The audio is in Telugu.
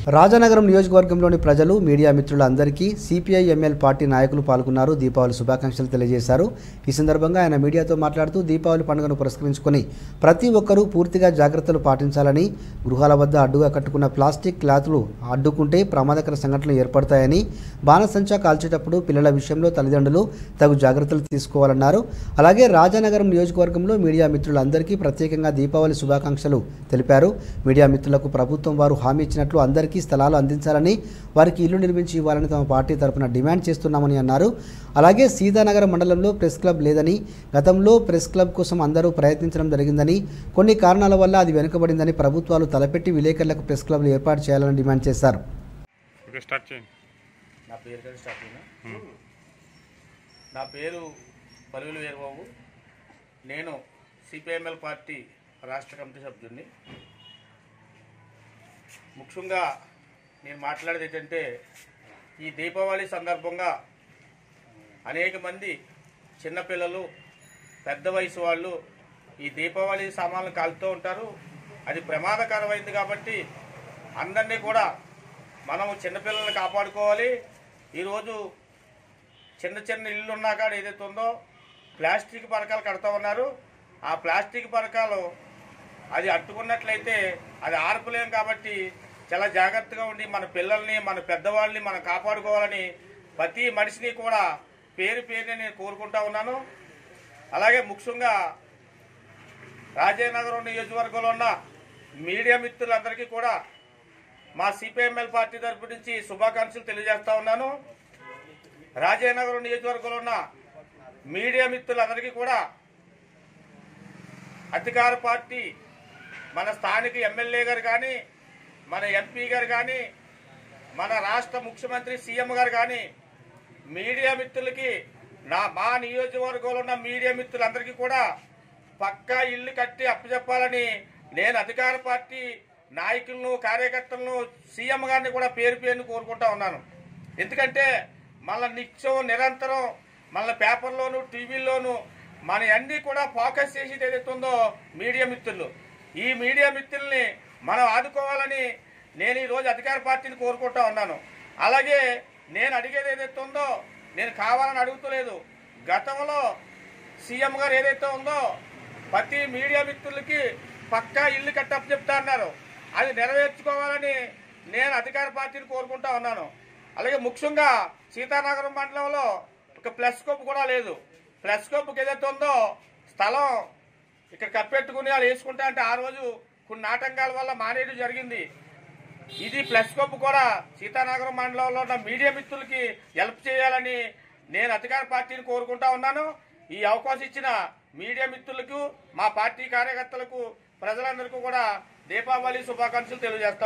రాజానగరం నియోజకవర్గంలోని ప్రజలు మీడియా మిత్రులందరికీ సిపిఐ ఎంఎల్ పార్టీ నాయకులు పాల్గొన్నారు దీపావళి శుభాకాంక్షలు తెలియజేశారు ఈ సందర్భంగా ఆయన మీడియాతో మాట్లాడుతూ దీపావళి పండుగను పురస్కరించుకొని ప్రతి ఒక్కరూ పూర్తిగా జాగ్రత్తలు పాటించాలని గృహాల వద్ద అడ్డుగా కట్టుకున్న ప్లాస్టిక్ క్లాతులు అడ్డుకుంటే ప్రమాదకర సంఘటనలు ఏర్పడతాయని బాణసంచా కాల్చేటప్పుడు పిల్లల విషయంలో తల్లిదండ్రులు తగు జాగ్రత్తలు తీసుకోవాలన్నారు అలాగే రాజానగరం నియోజకవర్గంలో మీడియా మిత్రులందరికీ ప్రత్యేకంగా దీపావళి శుభాకాంక్షలు తెలిపారు మీడియా మిత్రులకు ప్రభుత్వం వారు హామీ ఇచ్చినట్లు అందరికీ స్థలాలు అందించాలని వారికి ఇల్లు నిర్మించి ఇవ్వాలని తమ పార్టీ తరపున డిమాండ్ చేస్తున్నామని అన్నారు అలాగే సీతానగరం మండలంలో ప్రెస్ క్లబ్ లేదని గతంలో ప్రెస్ క్లబ్ కోసం అందరూ ప్రయత్నించడం జరిగిందని కొన్ని కారణాల వల్ల అది వెనుకబడిందని ప్రభుత్వాలు తలపెట్టి విలేకరులకు ప్రెస్ క్లబ్లు ఏర్పాటు చేయాలని డిమాండ్ చేశారు ఓకే స్టార్ట్ చేయండి నా పేరు కలిసి స్టార్ట్ అయినా నా పేరు పలువులు వీరబాబు నేను సిపిఎంఎల్ పార్టీ రాష్ట్ర కమిటీ సభ్యుడిని ముఖ్యంగా నేను మాట్లాడేది ఏంటంటే ఈ దీపావళి సందర్భంగా అనేక మంది చిన్నపిల్లలు పెద్ద వయసు వాళ్ళు ఈ దీపావళి సామాన్లు కాలుతూ ఉంటారు అది ప్రమాదకరమైంది కాబట్టి అందరినీ కూడా మనము చిన్నపిల్లల్ని కాపాడుకోవాలి ఈరోజు చిన్న చిన్న ఇల్లు ఉన్నా కాడ ఏదైతే ఉందో ప్లాస్టిక్ పరకాలు కడతా ఉన్నారు ఆ ప్లాస్టిక్ పరకాలు అది అట్టుకున్నట్లయితే అది ఆర్పలేం కాబట్టి చాలా జాగ్రత్తగా ఉండి మన పిల్లల్ని మన పెద్దవాళ్ళని మనం కాపాడుకోవాలని ప్రతి మనిషిని కూడా పేరు పేరుని నేను కోరుకుంటా ఉన్నాను అలాగే ముఖ్యంగా రాజేనగరం నియోజకవర్గంలో ఉన్న మీడియా మిత్రులందరికీ కూడా మా సిపిఎంఎల్ పార్టీ తరపు నుంచి శుభాకాంక్షలు తెలియజేస్తా ఉన్నాను రాజేనగరం నియోజకవర్గంలో ఉన్న మీడియా మిత్రులందరికీ కూడా అధికార పార్టీ మన స్థానిక ఎమ్మెల్యే గారు కానీ మన ఎంపీ గారు కానీ మన రాష్ట్ర ముఖ్యమంత్రి సీఎం గారు కానీ మీడియా మిత్రులకి నా మా నియోజకవర్గంలో ఉన్న మీడియా మిత్రులందరికీ కూడా పక్కా ఇల్లు కట్టి అప్పచెప్పాలని నేను అధికార పార్టీ నాయకులను కార్యకర్తలను సీఎం గారిని కూడా పేరు పేరుని కోరుకుంటా ఉన్నాను ఎందుకంటే మళ్ళీ నిత్యం నిరంతరం మళ్ళీ పేపర్లోను టీవీల్లోను మన అన్ని కూడా ఫోకస్ చేసేది ఏదైతే ఉందో మీడియా మిత్రులు ఈ మీడియా మిత్రుల్ని మనం ఆదుకోవాలని నేను ఈరోజు అధికార పార్టీని కోరుకుంటా ఉన్నాను అలాగే నేను అడిగేది ఏదైతే ఉందో నేను కావాలని అడుగుతలేదు గతంలో సీఎం గారు ఏదైతే ఉందో ప్రతి మీడియా మిత్రులకి పక్కా ఇల్లు కట్టప్ చెప్తా అన్నారు అది నెరవేర్చుకోవాలని నేను అధికార పార్టీని కోరుకుంటా ఉన్నాను అలాగే ముఖ్యంగా సీతానగరం మండలంలో ఒక ప్లస్ కోప్ కూడా లేదు ప్లస్ కోప్కి ఏదైతే ఉందో స్థలం ఇక్కడ కప్పెట్టుకుని వాళ్ళు వేసుకుంటా అంటే ఆ రోజు కొన్ని నాటకాల వల్ల మానేయడం జరిగింది ఇది ప్లస్ కప్ కూడా సీతానగరం మండలంలో ఉన్న మీడియా మిత్రులకి హెల్ప్ చేయాలని నేను అధికార పార్టీని కోరుకుంటా ఉన్నాను ఈ అవకాశం ఇచ్చిన మీడియా మిత్రులకు మా పార్టీ కార్యకర్తలకు ప్రజలందరికీ కూడా దీపావళి శుభాకాంక్షలు తెలియజేస్తాను